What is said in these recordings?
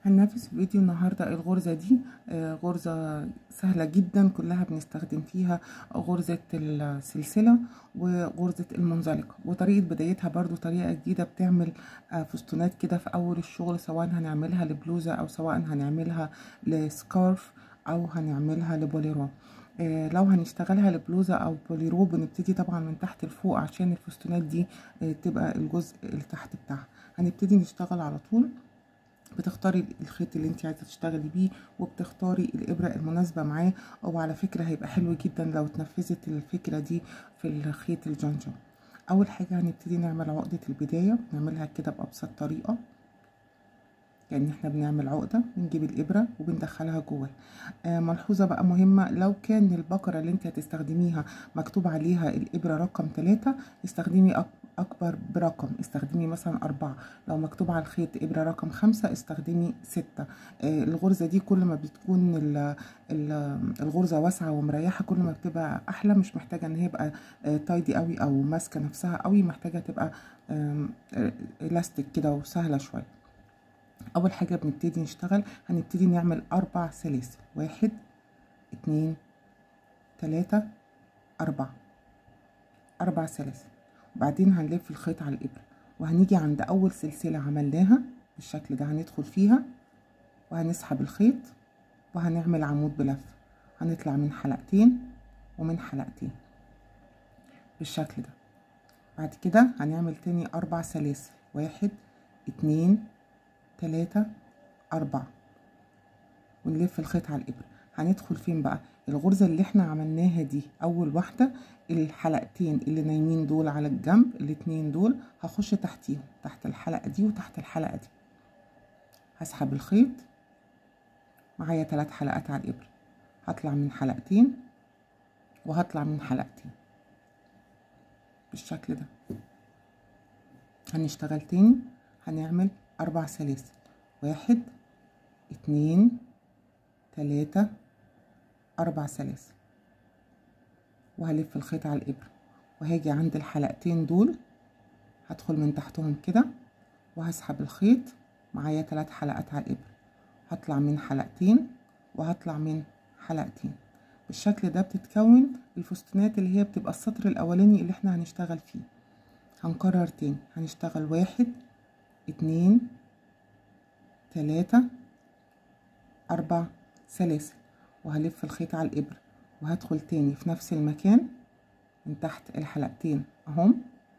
هننافس في فيديو النهاردة الغرزة دي آه، غرزة سهلة جدا كلها بنستخدم فيها غرزة السلسلة وغرزة المنزلقة وطريقة بدايتها برضو طريقة جديدة بتعمل آه، فستونات كده في أول الشغل سواء هنعملها لبلوزة أو سواء هنعملها لسكارف أو هنعملها لبوليرون آه، لو هنشتغلها لبلوزة او بوليرو بنبتدي طبعا من تحت لفوق عشان الفستونات دي تبقى الجزء اللي تحت بتاعها هنبتدي نشتغل على طول بتختاري الخيط اللي انت عايزه تشتغلي بيه وبتختاري الابره المناسبه معاه وعلى فكره هيبقى حلو جدا لو اتنفذت الفكره دي في الخيط الجنجم اول حاجه هنبتدي نعمل عقده البدايه نعملها كده بابسط طريقه كأن احنا بنعمل عقدة بنجيب الإبرة وبندخلها جوه آه ملحوظة بقى مهمة لو كان البقرة اللي انت هتستخدميها مكتوب عليها الإبرة رقم ثلاثة استخدمي أكبر برقم استخدمي مثلا أربعة لو مكتوب على الخيط إبرة رقم خمسة استخدمي ستة آه الغرزة دي كل ما بتكون ال ال الغرزة واسعة ومريحة كل ما بتبقى أحلى مش محتاجة إن هي يبقى آه تايدي قوي أو ماسكة نفسها قوي محتاجة تبقى إلاستيك كده وسهلة شوية اول حاجة بنبتدي نشتغل هنبتدي نعمل اربع سلاسل واحد اتنين تلاتة اربعة اربع سلاسل وبعدين هنلف الخيط على الابرة وهنيجي عند اول سلسلة عملناها بالشكل ده هندخل فيها وهنسحب الخيط وهنعمل عمود بلف هنطلع من حلقتين ومن حلقتين بالشكل ده بعد كده هنعمل تاني اربع سلاسل واحد اتنين تلاتة أربعة ونلف الخيط على الإبرة هندخل فين بقى الغرزة اللي احنا عملناها دي أول واحدة الحلقتين اللي نايمين دول على الجنب الاتنين دول هخش تحتيهم تحت الحلقة دي وتحت الحلقة دي هسحب الخيط معايا تلات حلقات على الإبرة هطلع من حلقتين وهطلع من حلقتين بالشكل ده هنشتغل تاني هنعمل أربع سلاسل واحد اتنين تلاتة أربع سلاسل وهلف الخيط على الإبرة وهاجي عند الحلقتين دول هدخل من تحتهم كده وهسحب الخيط معايا تلات حلقات على الإبرة هطلع من حلقتين وهطلع من حلقتين بالشكل ده بتتكون الفستونات اللي هي بتبقى السطر الأولاني اللي احنا هنشتغل فيه هنكرر تاني هنشتغل واحد اتنين تلاتة أربع سلاسل وهلف الخيط على الإبرة وهدخل تاني في نفس المكان من تحت الحلقتين أهم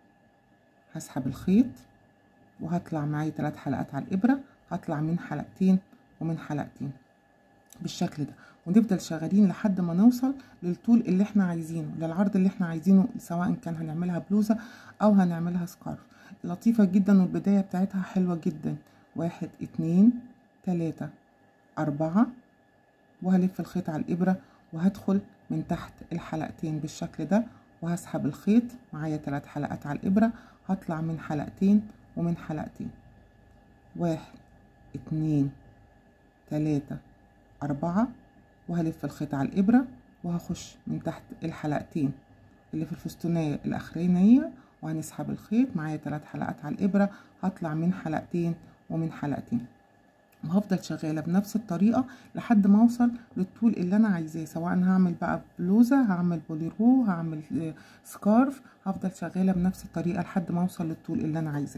هسحب الخيط وهطلع معايا تلات حلقات على الإبرة هطلع من حلقتين ومن حلقتين بالشكل ده ونفضل شغالين لحد ما نوصل للطول اللي احنا عايزينه للعرض اللي احنا عايزينه سواء كان هنعملها بلوزة او هنعملها سكارف لطيفة جدا والبداية بتاعتها حلوة جدا واحد اتنين تلاتة أربعة وهلف الخيط على الإبرة وهدخل من تحت الحلقتين بالشكل ده وهسحب الخيط معايا تلات حلقات على الإبرة هطلع من حلقتين ومن حلقتين واحد اتنين تلاتة أربعة وهلف الخيط على الإبرة وهخش من تحت الحلقتين اللي في الفستونية الأخرانية وهنسحب الخيط معايا تلات حلقات على الإبرة هطلع من حلقتين ومن حلقتين وهفضل شغالة بنفس الطريقة لحد ما اوصل للطول اللي انا عايزاه سواء هعمل بقى بلوزة هعمل بوليرو هعمل سكارف هفضل شغالة بنفس الطريقة لحد ما اوصل للطول اللي انا عايزاه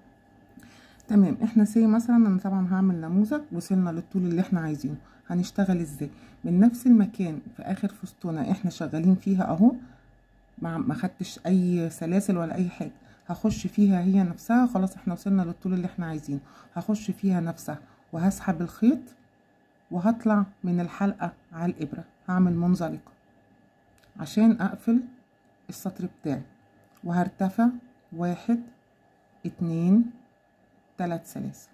تمام احنا سي مثلا انا طبعا هعمل نموذج وصلنا للطول اللي احنا عايزينه هنشتغل ازاي من نفس المكان في اخر فستونة احنا شغالين فيها اهو ما خدتش اي سلاسل ولا اي حاجة هخش فيها هي نفسها خلاص احنا وصلنا للطول اللي احنا عايزينه هخش فيها نفسها وهسحب الخيط وهطلع من الحلقة على الإبرة هعمل منزلقة عشان أقفل السطر بتاعي وهرتفع واحد اتنين تلات سلاسل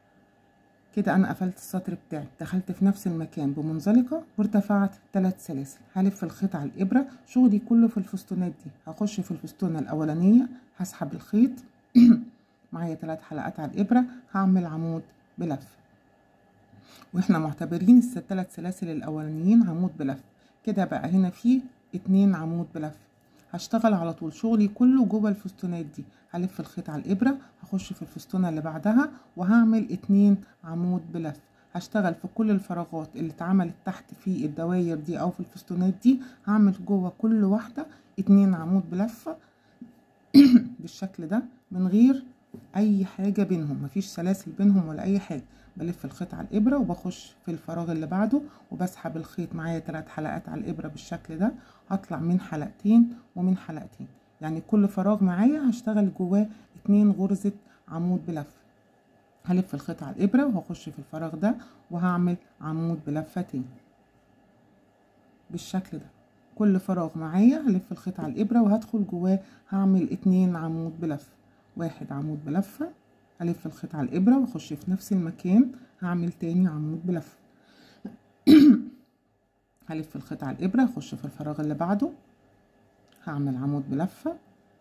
كده انا قفلت السطر بتاعي دخلت في نفس المكان بمنزلقه وارتفعت تلات سلاسل هلف الخيط على الابره شغلي كله في الفستونات دي هخش في الفستونه الاولانيه هسحب الخيط معايا تلات حلقات على الابره هعمل عمود بلف واحنا معتبرين التلات سلاسل الاولانيين عمود بلف كده بقى هنا في اتنين عمود بلف هشتغل على طول شغلي كله جوه الفستونات دي هلف الخيط على الابره هخش في الفستونه اللي بعدها وهعمل اتنين عمود بلف هشتغل في كل الفراغات اللي اتعملت تحت في الدواير دي او في الفستونات دي هعمل جوه كل واحده اتنين عمود بلفه بالشكل ده من غير اي حاجه بينهم مفيش سلاسل بينهم ولا اي حاجه بلف الخيط على الابره وبخش في الفراغ اللي بعده وبسحب الخيط معايا ثلاث حلقات على الابره بالشكل ده هطلع من حلقتين ومن حلقتين يعني كل فراغ معايا هشتغل جواه اتنين غرزه عمود بلف هلف الخيط على الابره وهخش في الفراغ ده وهعمل عمود بلفه تاني بالشكل ده كل فراغ معايا هلف الخيط على الابره وهدخل جواه هعمل اتنين عمود بلف واحد عمود بلفه هلف الخيط على الابره واخش في نفس المكان هعمل تاني عمود بلفه هلف الخيط على الابره اخش في الفراغ اللي بعده هعمل عمود بلفه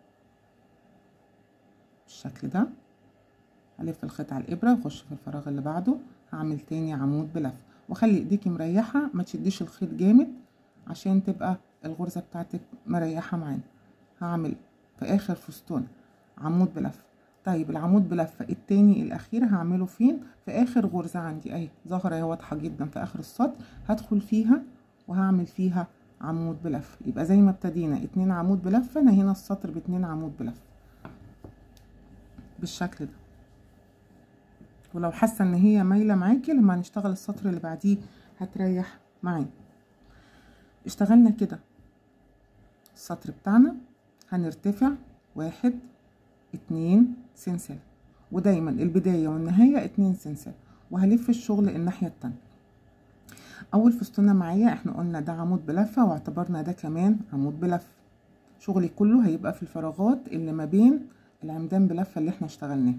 بالشكل ده هلف الخيط على الابره واخش في الفراغ اللي بعده هعمل تاني عمود بلف وخلي ايديكي مريحه ما تشديش الخيط جامد عشان تبقى الغرزه بتاعتك مريحه معانا هعمل في اخر فستون عمود بلف طيب العمود بلفه التاني الاخير هعمله فين في اخر غرزه عندي اهي ظاهره اهي واضحه جدا في اخر السطر هدخل فيها وهعمل فيها عمود بلف يبقى زي ما ابتدينا اتنين عمود بلف انا هنا السطر باتنين عمود بلف بالشكل ده ولو حاسه ان هي مايله معاكي لما هنشتغل السطر اللي بعديه هتريح معايا اشتغلنا كده السطر بتاعنا هنرتفع واحد اتنين سلسلة ودايما البداية والنهاية اتنين سلسلة وهلف الشغل الناحية التانية اول فستونة معايا احنا قلنا ده عمود بلفة واعتبرنا ده كمان عمود بلف شغلي كله هيبقى في الفراغات اللي ما بين العمدان بلفة اللي احنا اشتغلناه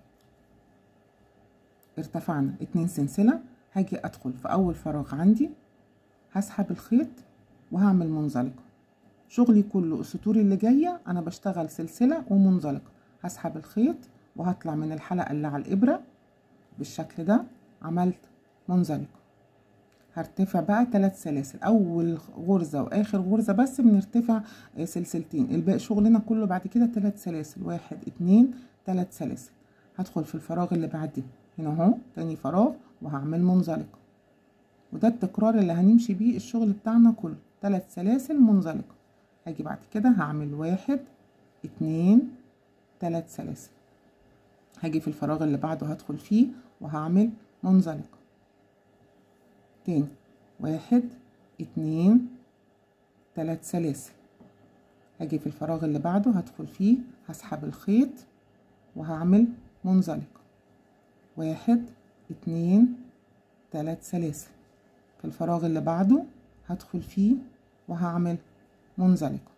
ارتفعنا اتنين سلسلة هاجي ادخل في اول فراغ عندي هسحب الخيط وهعمل منزلقة شغلي كله السطور اللي جاية انا بشتغل سلسلة ومنزلقة هسحب الخيط وهطلع من الحلقة اللي على الابرة بالشكل ده عملت منزلقة هرتفع بقى ثلاث سلاسل اول غرزة واخر غرزة بس بنرتفع سلسلتين الباقي شغلنا كله بعد كده ثلاث سلاسل واحد اتنين ثلاث سلاسل هدخل في الفراغ اللي بعديه هنا اهو تاني فراغ وهعمل منزلقة وده التكرار اللي هنمشي بيه الشغل بتاعنا كله ثلاث سلاسل منزلقة هاجي بعد كده هعمل واحد اتنين ثلاث سلاسل هاجي في الفراغ اللي بعده هدخل فيه وهعمل منزلقة تاني واحد اتنين ثلاث سلاسل هاجي في الفراغ اللي بعده هدخل فيه هسحب الخيط وهعمل منزلقة واحد اتنين ثلاث سلاسل في الفراغ اللي بعده هدخل فيه وهعمل منزلقة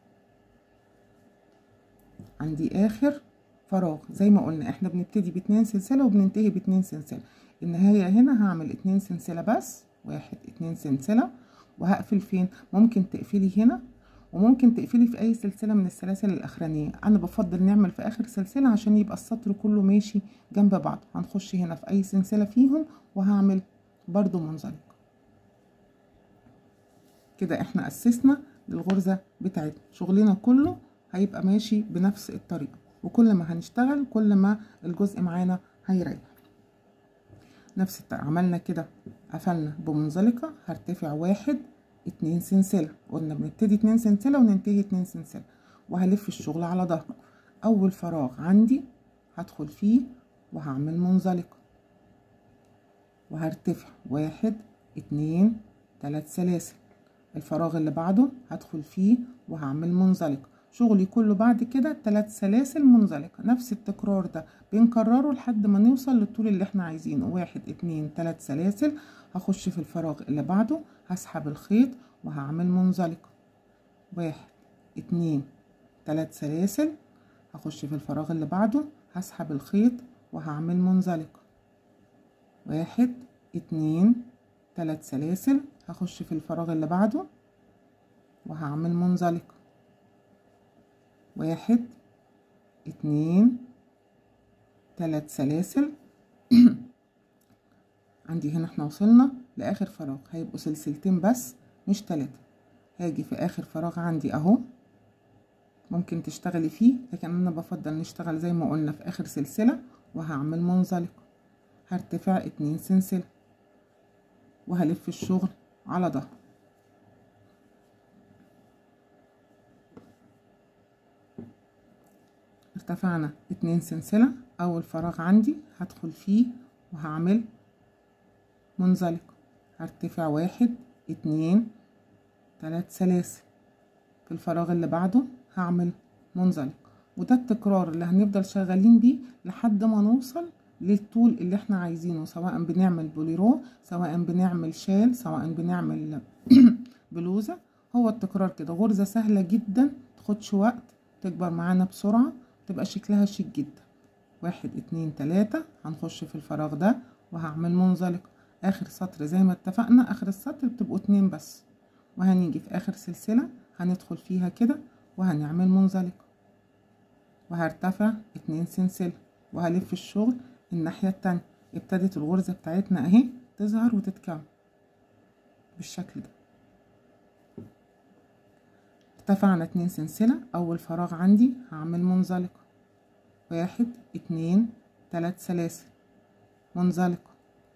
عندي اخر فراغ زي ما قلنا احنا بنبتدي باتنين سلسلة وبننتهي باتنين سلسلة النهاية هنا هعمل اتنين سلسلة بس واحد اتنين سلسلة وهقفل فين ممكن تقفلي هنا وممكن تقفلي في اي سلسلة من السلاسل الاخرانية انا بفضل نعمل في اخر سلسلة عشان يبقى السطر كله ماشي جنب بعض هنخش هنا في اي سلسلة فيهم وهعمل برضو منزلق كده احنا اسسنا للغرزة بتاعتنا شغلنا كله هيبقى ماشي بنفس الطريقة وكل ما هنشتغل كل ما الجزء معانا هيريح نفس الطريقة عملنا كده قفلنا بمنزلقة هرتفع واحد اتنين سلسلة قلنا بنبتدي اتنين سلسلة وننتهي اتنين سلسلة وهلف الشغل على ظهره اول فراغ عندي هدخل فيه وهعمل منزلقة وهرتفع واحد اتنين تلات سلاسل الفراغ اللي بعده هدخل فيه وهعمل منزلقة شغلي كله بعد كده تلات سلاسل منزلقة نفس التكرار ده بنكرره لحد ما نوصل للطول اللي احنا عايزينه واحد اتنين تلات سلاسل هخش في الفراغ اللي بعده هسحب الخيط وهعمل منزلقة واحد اتنين تلات سلاسل هخش في الفراغ اللي بعده هسحب الخيط وهعمل منزلقة واحد اتنين تلات سلاسل هخش في الفراغ اللي بعده وهعمل منزلقة واحد اتنين تلات سلاسل عندي هنا احنا وصلنا لاخر فراغ هيبقوا سلسلتين بس مش تلاتة هاجي في اخر فراغ عندي اهو ممكن تشتغلي فيه لكن انا بفضل نشتغل زي ما قلنا في اخر سلسلة وهعمل منزلقة هرتفع اتنين سلسلة وهلف الشغل على ظهر ارتفعنا اتنين سلسلة اول فراغ عندي هدخل فيه وهعمل منزلق هرتفع واحد اتنين تلات سلاسل في الفراغ اللي بعده هعمل منزلق وده التكرار اللي هنفضل شغالين بيه لحد ما نوصل للطول اللي احنا عايزينه سواء بنعمل بوليرو سواء بنعمل شال سواء بنعمل بلوزة هو التكرار كده غرزة سهلة جدا تاخدش وقت تكبر معانا بسرعة تبقى شكلها شيك جدا واحد اتنين تلاتة هنخش في الفراغ ده وهعمل منزلق اخر سطر زي ما اتفقنا اخر السطر بتبقوا اتنين بس وهنيجي في اخر سلسلة هندخل فيها كده وهنعمل منزلق وهرتفع اتنين سلسلة وهلف الشغل الناحية التانية ابتدت الغرزة بتاعتنا اهي تظهر وتتكون بالشكل ده ارتفعنا اتنين سلسلة اول فراغ عندي هعمل منزلقة واحد اتنين تلات سلاسل منزلقة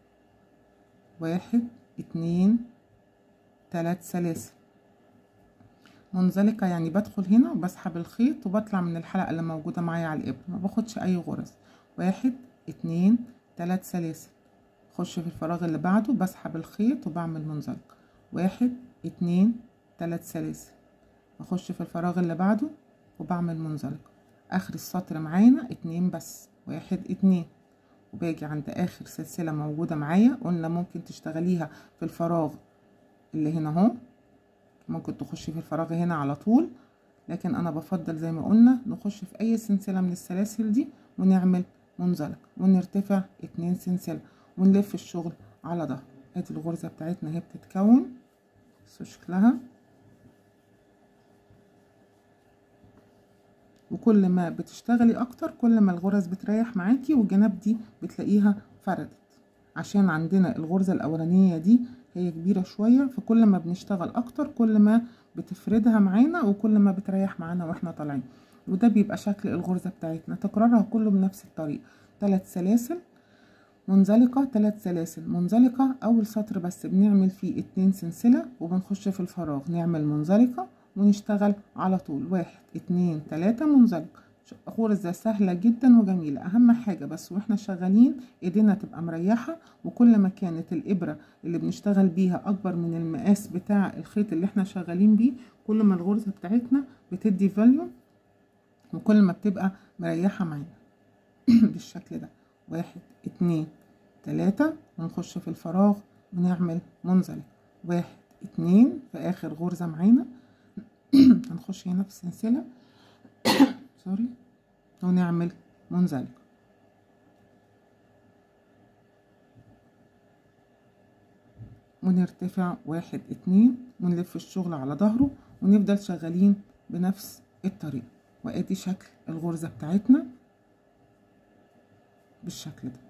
واحد اتنين تلات سلاسل منزلقة يعني بدخل هنا وبسحب الخيط وبطلع من الحلقة اللي موجودة معايا على الإبرة ما باخدش أي غرز واحد اتنين تلات سلاسل خش في الفراغ اللي بعده بسحب الخيط وبعمل منزلقة واحد اتنين تلات سلاسل اخش في الفراغ اللي بعده وبعمل منزلقة اخر السطر معانا اتنين بس واحد اتنين وباجي عند اخر سلسلة موجودة معايا قلنا ممكن تشتغليها في الفراغ اللي هنا اهو ممكن تخشي في الفراغ هنا على طول لكن انا بفضل زي ما قلنا نخش في اي سلسلة من السلاسل دي ونعمل منزلق ونرتفع اتنين سلسلة ونلف الشغل على ظهر ادي الغرزة بتاعتنا هي بتتكون بصوا شكلها وكل ما بتشتغلي اكتر كل ما الغرز بتريح معاكي والجناب دي بتلاقيها فردت عشان عندنا الغرزة الاولانية دي هي كبيرة شوية فكل ما بنشتغل اكتر كل ما بتفردها معانا وكل ما بتريح معانا واحنا طالعين وده بيبقى شكل الغرزة بتاعتنا تكرارها كله بنفس الطريقة ثلاث سلاسل منزلقة ثلاث سلاسل منزلقة اول سطر بس بنعمل فيه اتنين سلسلة وبنخش في الفراغ نعمل منزلقة ونشتغل على طول واحد اتنين تلاتة منزلقة غرزة سهلة جدا وجميلة اهم حاجة بس واحنا شغالين ايدينا تبقى مريحة وكل ما كانت الابرة اللي بنشتغل بيها اكبر من المقاس بتاع الخيط اللي احنا شغالين بيه كل ما الغرزة بتاعتنا بتدي فاليوم وكل ما بتبقى مريحة معانا بالشكل ده واحد اتنين تلاتة ونخش في الفراغ ونعمل منزلق واحد اتنين في اخر غرزة معانا هنخش هنا في السلسلة سوري ونعمل منزلق ونرتفع واحد اتنين ونلف الشغل على ظهره ونفضل شغالين بنفس الطريقة وادي شكل الغرزة بتاعتنا بالشكل ده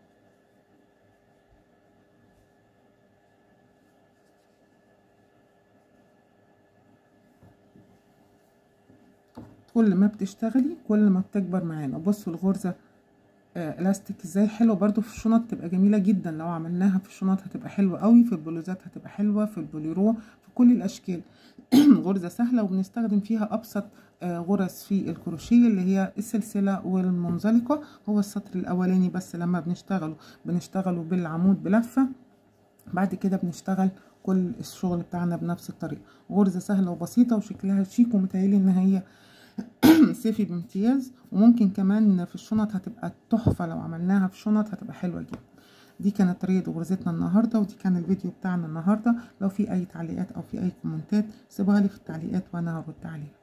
كل ما بتشتغلي كل ما بتكبر معانا بصوا الغرزة آه الاستيك ازاي حلوه برضو في الشنط تبقى جميله جدا لو عملناها في الشنط هتبقى حلوه قوي في البلوزات هتبقى حلوه في البوليرو في كل الاشكال غرزه سهله وبنستخدم فيها ابسط آه غرز في الكروشيه اللي هي السلسله والمنزلقه هو السطر الاولاني بس لما بنشتغله بنشتغله بالعمود بلفه بعد كده بنشتغل كل الشغل بتاعنا بنفس الطريقه غرزه سهله وبسيطه وشكلها شيك ومتهيألي ان هي صيفي بامتياز وممكن كمان في الشنط هتبقى تحفة لو عملناها في شنط هتبقى حلوة جدا دي كانت طريقة غرزتنا النهاردة ودي كان الفيديو بتاعنا النهاردة لو في اي تعليقات او في اي كومنتات سيبوها لي في التعليقات وانا هرد عليها